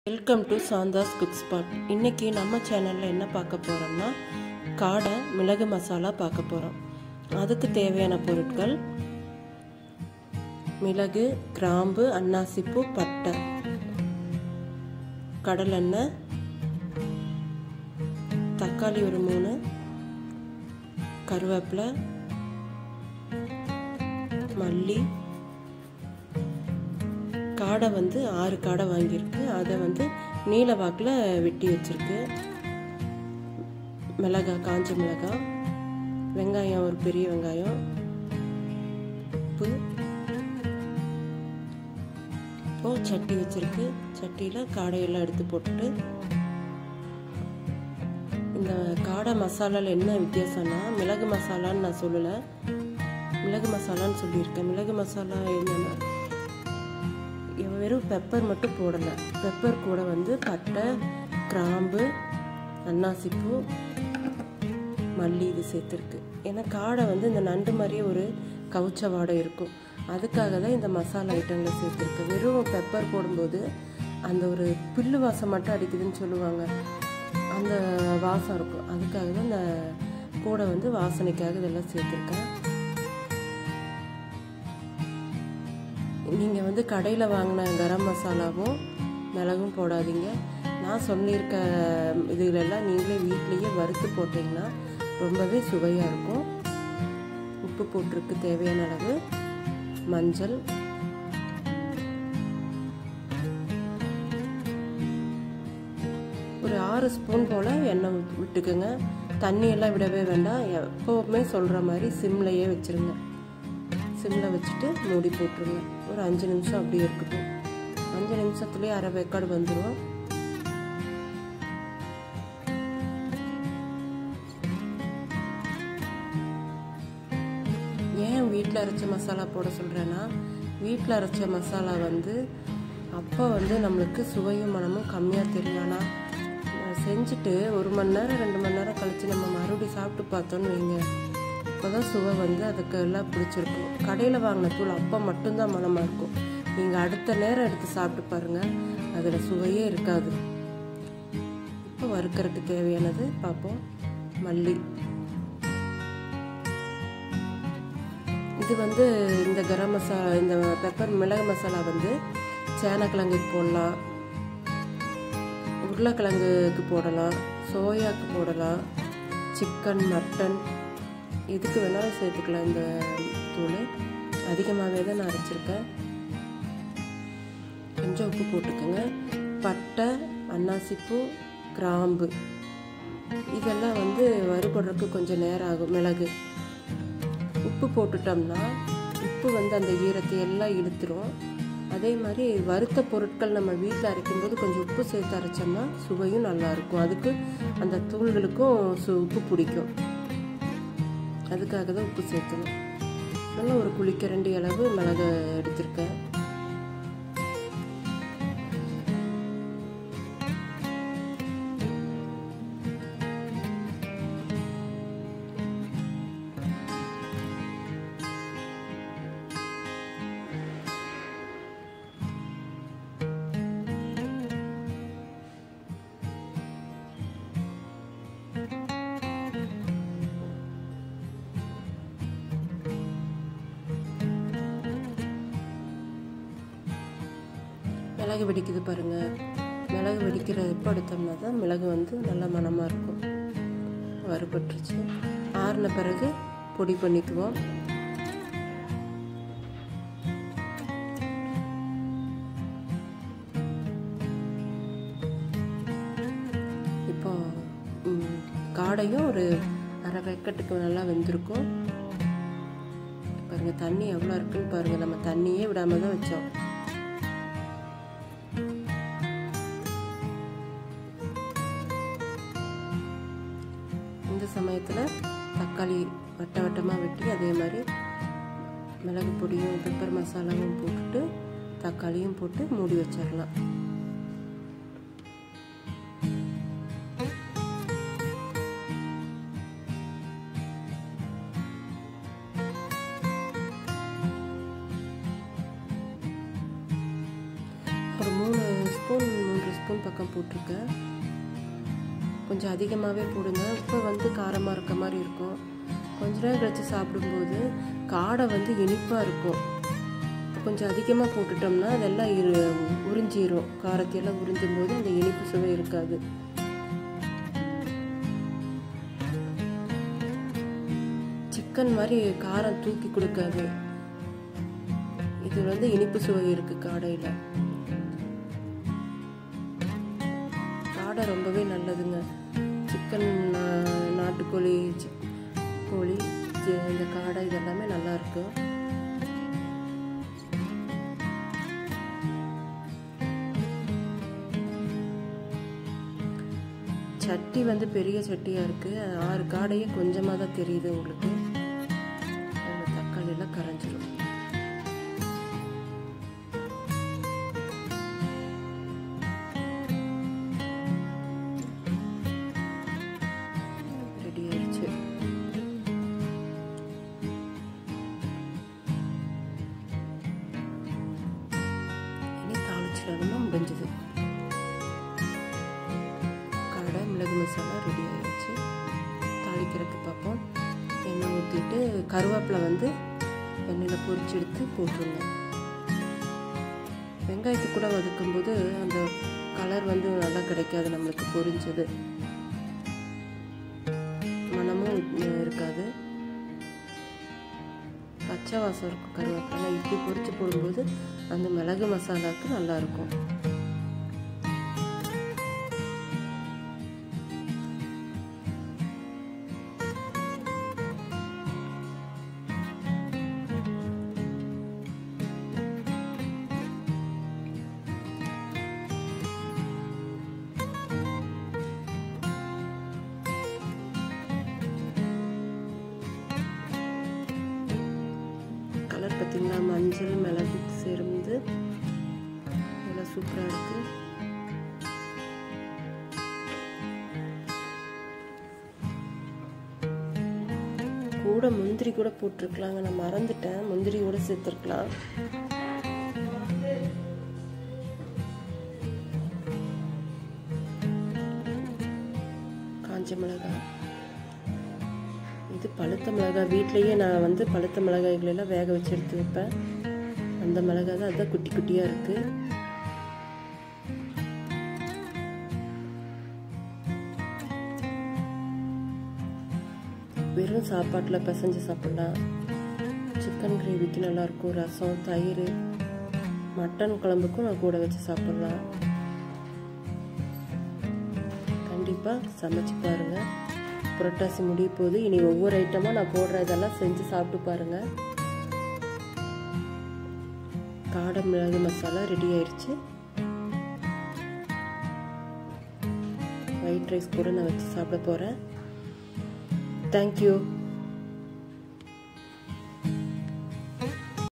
welcome to Santha's cook spot இன்னைக்கு நம்ம சேனலில் என்ன பார்க்க போகிறோம்னா காடை மிளகு மசாலா பார்க்க போகிறோம் அதுக்கு தேவையான பொருட்கள் மிளகு கிராம்பு அன்னாசிப்பூ பட்டை கடலெண்ணெய் தக்காளி ஒரு மூணு கருவேப்பிலை மல்லி காடை வந்து ஆறு காடை வாங்கியிருக்கு அதை வந்து நீல வாக்கில் வெட்டி வச்சிருக்கு மிளகாய் காஞ்ச மிளகாய் வெங்காயம் ஒரு பெரிய வெங்காயம் உப்பு இப்போ சட்டி வச்சிருக்கு சட்டியில் காடையெல்லாம் எடுத்து போட்டுட்டு இந்த காடை மசாலாவில் என்ன வித்தியாசம்னா மிளகு மசாலான்னு நான் சொல்லலை மிளகு மசாலான்னு சொல்லியிருக்கேன் மிளகு மசாலா என்னென்னா வெறும் பெப்பர் மட்டும் போடலை பெப்பர் கூட வந்து பட்டை கிராம்பு அன்னாசிப்பூ மல்லி இது சேர்த்துருக்கு ஏன்னா காடை வந்து இந்த நண்டு மாதிரியே ஒரு கவுச்ச வாடை இருக்கும் அதுக்காக தான் இந்த மசாலா ஐட்டங்களை சேர்த்துருக்கு வெறும் பெப்பர் போடும்போது அந்த ஒரு பில்லு வாசம் மட்டும் அடிக்குதுன்னு சொல்லுவாங்க அந்த வாசம் இருக்கும் அதுக்காக தான் இந்த கூட வந்து வாசனைக்காக இதெல்லாம் சேர்த்துருக்கேன் நீங்கள் வந்து கடையில் வாங்கின கரம் மசாலாவும் மிளகும் போடாதீங்க நான் சொல்லியிருக்க இதுலெல்லாம் நீங்களே வீட்லேயே வறுத்து போட்டிங்கன்னா ரொம்பவே சுவையாக இருக்கும் உப்பு போட்டிருக்கு தேவையான அளவு மஞ்சள் ஒரு ஆறு ஸ்பூன் போல் எண்ணெய் விட்டுக்குங்க தண்ணியெல்லாம் விடவே வேண்டாம் எப்போவுமே சொல்கிற மாதிரி சிம்லையே வச்சுருங்க சிம்மில் வச்சுட்டு மூடி போட்டுருங்க ஒரு அஞ்சு நிமிஷம் அப்படியே இருக்கட்டும் அஞ்சு நிமிஷத்துலேயே அரை வேக்காடு வந்துடும் ஏன் வீட்டில் அரைச்ச மசாலா போட சொல்கிறேன்னா வீட்டில் அரைச்ச மசாலா வந்து அப்போ வந்து நம்மளுக்கு சுவையும் மனமும் கம்மியாக தெரியும் ஆனால் செஞ்சுட்டு ஒரு மணி நேரம் ரெண்டு மணி நேரம் கழித்து நம்ம மறுபடியும் சாப்பிட்டு பார்த்தோன்னு வைங்க அப்போ தான் சுவை வந்து அதுக்கு எல்லாம் பிடிச்சிருக்கும் கடையில் வாங்கின தூள் அப்போ மட்டும்தான் மனமாக இருக்கும் நீங்கள் அடுத்த நேரம் எடுத்து சாப்பிட்டு பாருங்கள் அதில் சுவையே இருக்காது இப்போ வறுக்கிறதுக்கு தேவையானது பார்ப்போம் மல்லி இது வந்து இந்த கரம் மசாலா இந்த பெப்பர் மிளகு மசாலா வந்து சேனக்கிழங்குக்கு போடலாம் உருளைக்கிழங்குக்கு போடலாம் சோயாவுக்கு போடலாம் சிக்கன் மட்டன் எதுக்கு வேணாலும் சேர்த்துக்கலாம் இந்த தூள் அதிகமாகவே தான் நான் அரைச்சிருக்கேன் கொஞ்சம் உப்பு போட்டுக்கோங்க பட்டை அன்னாசிப்பூ கிராம்பு இதெல்லாம் வந்து வறுபடுறதுக்கு கொஞ்சம் நேரம் ஆகும் மிளகு உப்பு போட்டுட்டோம்னா உப்பு வந்து அந்த ஈரத்தை எல்லாம் இழுத்துரும் அதே மாதிரி வறுத்த பொருட்கள் நம்ம வீட்டில் அரைக்கும்போது கொஞ்சம் உப்பு சேர்த்து அரைச்சோம்னா சுவையும் நல்லாயிருக்கும் அதுக்கு அந்த தூள்களுக்கும் சு உப்பு பிடிக்கும் அதுக்காக தான் உப்பு சேர்க்கணும் நல்லா ஒரு குளிக்கரண்டி அளவு மிளகு எடுத்திருக்கேன் மிளகு வெடிக்குது பாருங்கள் மிளகு வெடிக்கிற எப்போ எடுத்தோம்னா தான் மிளகு வந்து நல்ல மணமாக இருக்கும் வறுபட்டுருச்சு ஆறின பிறகு பொடி பண்ணிக்குவோம் இப்போ காடையும் ஒரு அரை வெக்கட்டுக்கு நல்லா வெந்திருக்கும் பாருங்கள் தண்ணி எவ்வளோ இருக்குன்னு பாருங்கள் நம்ம தண்ணியே விடாமல் தான் வச்சோம் இந்த சமயத்தில் தக்காளி வட்ட வட்டமாக வெட்டி அதே மாதிரி மிளகு பொடியும் பெப்பர் மசாலாவும் போட்டுட்டு தக்காளியும் போட்டு மூடி வச்சிடலாம் ஒரு மூணு ஸ்பூன் மூன்று ஸ்பூன் ஸ்பூன் பக்கம் போட்டிருக்கேன் கொஞ்சம் அதிகமாகவே போடுங்க இப்போ வந்து காரமாக இருக்க மாதிரி இருக்கும் கொஞ்ச நேரம் கழித்து சாப்பிடும்போது காடை வந்து இனிப்பாக இருக்கும் கொஞ்சம் அதிகமாக போட்டுட்டோம்னா அதெல்லாம் இரு உறிஞ்சிரும் காரத்தையெல்லாம் உறிஞ்சும் போது அந்த இனிப்பு சுவை இருக்காது சிக்கன் மாதிரி காரம் தூக்கி கொடுக்காது இது வந்து இனிப்பு சுவை இருக்கு காடையில் காடை ரொம்பவே நல்லதுங்க சிக்கன் நாட்டுக்கோழி கோழி இந்த காடை இதெல்லாமே நல்லா இருக்கும் சட்டி வந்து பெரிய சட்டியாக இருக்குது ஆறு காடையே கொஞ்சமாக தான் தெரியுது உங்களுக்கு அதில் தக்காளியெல்லாம் கரைஞ்சிரும் ரெடி ஆயிடுச்சு இனி தாளிச்சிடணும்னா முடிஞ்சது காடை மிளகு மசாலா ரெடி ஆகிடுச்சு தாளிக்கிறதுக்கு பார்ப்போம் எண்ணெய் ஊற்றிட்டு கருவேப்பிலை வந்து எண்ணெயில் பொரிச்சு எடுத்து போட்டுருங்க வெங்காயத்து கூட வதக்கும்போது அந்த கலர் வந்து நல்லா கிடைக்காது நம்மளுக்கு பொரிஞ்சது மனமும் இருக்காது பச்சை வாசம் இருக்கும் கருவேப்பிலை இப்படி பொரிச்சு போடும்போது அந்த மிளகு மசாலாவுக்கு நல்லாயிருக்கும் கலர் பார்த்திங்களா மஞ்சள் மிளகு சேர்ந்து நல்லா சூப்பராக இருக்குது கூட முந்திரி கூட போட்டிருக்கலாங்க நான் மறந்துட்டேன் முந்திரி கூட சேர்த்துருக்கலாம் காஞ்ச மிளகாய் இது பழுத்த மிளகாய் வீட்லேயே நான் வந்து பழுத்த மிளகாய்களெல்லாம் வேக வச்சு எடுத்து வைப்பேன் அந்த மிளகாய் தான் அதுதான் குட்டி குட்டியாக இருக்குது வெறும் சாப்பாட்டில் பிசைஞ்சு சாப்பிட்லாம் சிக்கன் கிரேவிக்கு நல்லாயிருக்கும் ரசம் தயிர் மட்டன் குழம்புக்கும் நான் கூட வச்சு சாப்பிட்லாம் கண்டிப்பாக சமைச்சு பாருங்கள் புரட்டாசி முடிய போது இனி ஒவ்வொரு ஐட்டமாக நான் போடுற இதெல்லாம் செஞ்சு சாப்பிட்டு பாருங்கள் காடை மிளகு மசாலா ரெடி ஆயிடுச்சு ஒயிட் ரைஸ் கூட நான் வச்சு சாப்பிட போகிறேன் தேங்க்யூ